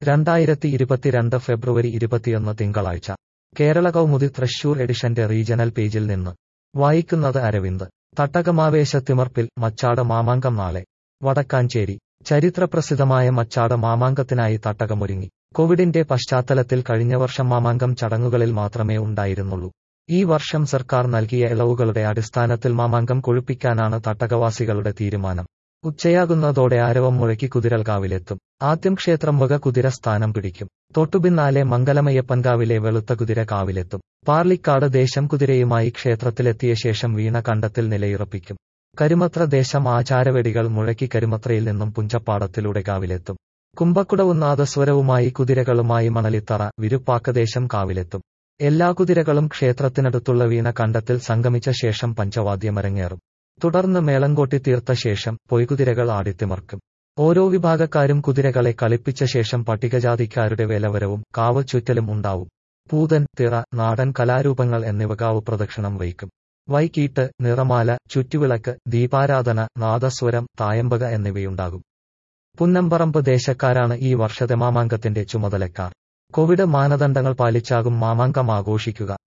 രണ്ടായിരത്തി ഇരുപത്തിരണ്ട് ഫെബ്രുവരി ഇരുപത്തിയൊന്ന് തിങ്കളാഴ്ച കേരള കൗമുദി തൃശൂർ എഡിഷന്റെ റീജണൽ പേജിൽ നിന്ന് വായിക്കുന്നത് അരവിന്ദ് തട്ടകമാവേശത്തിമർപ്പിൽ മച്ചാട് മാമാങ്കം നാളെ വടക്കാഞ്ചേരി ചരിത്രപ്രസിദ്ധമായ മച്ചാട് മാമാങ്കത്തിനായി തട്ടകമൊരുങ്ങി കോവിഡിന്റെ പശ്ചാത്തലത്തിൽ കഴിഞ്ഞ വർഷം മാമാങ്കം ചടങ്ങുകളിൽ മാത്രമേ ഉണ്ടായിരുന്നുള്ളൂ ഈ വർഷം സർക്കാർ നൽകിയ ഇളവുകളുടെ അടിസ്ഥാനത്തിൽ മാമാങ്കം കൊഴുപ്പിക്കാനാണ് തട്ടകവാസികളുടെ തീരുമാനം ഉച്ചയാകുന്നതോടെ ആരവം മുഴക്കി കുതിരൽകാവിലെത്തും ആദ്യം ക്ഷേത്രം വക കുതിര സ്ഥാനം പിടിക്കും തൊട്ടുപിന്നാലെ മംഗലമയ്യപ്പൻകാവിലെ വെളുത്ത കുതിര കാവിലെത്തും പാർലിക്കാട് ദേശം കുതിരയുമായി ക്ഷേത്രത്തിലെത്തിയ ശേഷം വീണ കണ്ടത്തിൽ നിലയുറപ്പിക്കും കരുമത്ര ദേശം ആചാരവെടികൾ മുഴക്കി കരുമത്രയിൽ നിന്നും പുഞ്ചപ്പാടത്തിലൂടെ കാവിലെത്തും കുംഭക്കുടവും നാദസ്വരവുമായി കുതിരകളുമായി മണലിത്തറ വിരുപ്പാക്കദേശം കാവിലെത്തും എല്ലാ കുതിരകളും ക്ഷേത്രത്തിനടുത്തുള്ള വീണ കണ്ടത്തിൽ സംഗമിച്ച ശേഷം പഞ്ചവാദ്യമരങ്ങേറും തുടർന്ന് മേളംകൊട്ടി തീർത്ത ശേഷം പൊയ്കുതിരകൾ ആടിത്തിമർക്കും ഓരോ വിഭാഗക്കാരും കുതിരകളെ കളിപ്പിച്ച ശേഷം പട്ടികജാതിക്കാരുടെ വേലവരവും കാവ് ചുറ്റലും ഉണ്ടാവും പൂതൻ തിറ നാടൻ കലാരൂപങ്ങൾ എന്നിവ കാവ് പ്രദക്ഷിണം വയ്ക്കും വൈകീട്ട് നിറമാല ചുറ്റുവിളക്ക് ദീപാരാധന നാദസ്വരം തായമ്പക എന്നിവയുണ്ടാകും പുന്നമ്പറമ്പ് ദേശക്കാരാണ് ഈ വർഷത്തെ മാമാങ്കത്തിന്റെ ചുമതലക്കാർ കോവിഡ് മാനദണ്ഡങ്ങൾ പാലിച്ചാകും മാമാങ്കം ആഘോഷിക്കുക